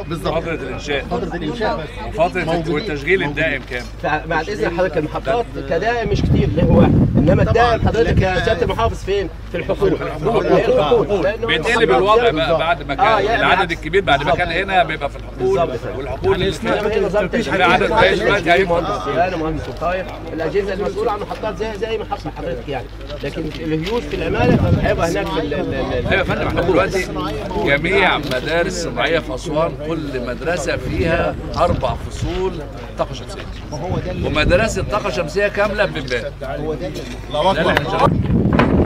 بالظبط. فتره الانشاء فتره الانشاء بس وفتره موجودين. والتشغيل الدائم كام بعد اذن حضرتك المحطات كدائم مش كتير اللي هو انما الدائم حضرتك يا سياده المحافظ فين؟ في الحقول هي الحقول لأنه بيتقلب الوضع بقى بعد ما آه، كان يعني العدد بالعكس. الكبير بعد ما كان هنا بيبقى في الحقول بالظبط. والحقول اللي انما هي نظام تشغيل عدد قليل دلوقتي هيبقى مهندس صيانه مهندس وقايه الاجهزه المسؤوله عن المحطات زي زي محطه حضرتك يعني لكن الهيوز في العماله هيبقى هناك في ال- ال- ال- ايوه يا فندم احنا دلوقتي جميع مدارس صناعيه في اسوان كل مدرسه فيها اربع فصول طاقه شمسيه ومدارس الطاقه الشمسيه كامله بباب الله اكبر